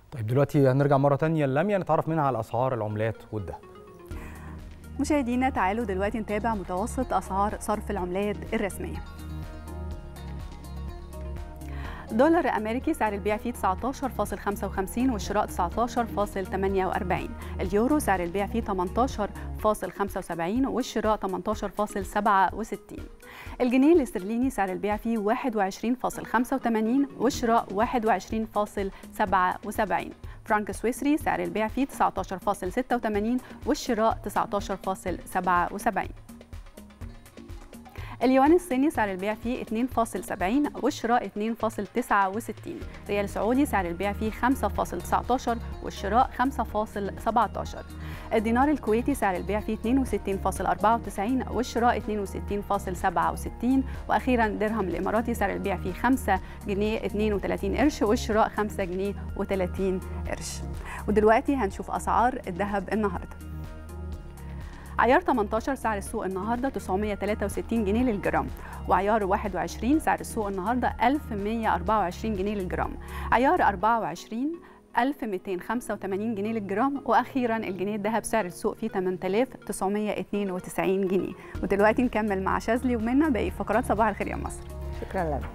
طيب دلوقتي هنرجع مرة تانية للميا نتعرف منها على أسعار العملات والذهب مشاهدينا تعالوا دلوقتي نتابع متوسط أسعار صرف العملات الرسمية دولار أمريكي سعر البيع فيه 19.55 والشراء 19.48 اليورو سعر البيع فيه 18.75 والشراء 18.67 الجنيه الاسترليني سعر البيع فيه 21.85 والشراء 21.77 فرانك سويسري سعر البيع فيه 19.86 والشراء 19.77 اليوان الصيني سعر البيع فيه 2.70 والشراء 2.69 ريال سعودي سعر البيع فيه 5.19 والشراء 5.17 الدينار الكويتي سعر البيع فيه 62.94 والشراء 62.67 واخيرا درهم الاماراتي سعر البيع فيه 5 جنيه 32 قرش والشراء 5 جنيه و30 قرش ودلوقتي هنشوف اسعار الذهب النهارده عيار 18 سعر السوق النهارده 963 جنيه للجرام وعيار 21 سعر السوق النهارده 1124 جنيه للجرام عيار 24 1285 جنيه للجرام واخيرا الجنيه الذهب سعر السوق فيه 8992 جنيه ودلوقتي نكمل مع شاذلي ومنى باقي فقرات صباح الخير يا مصر شكرا لك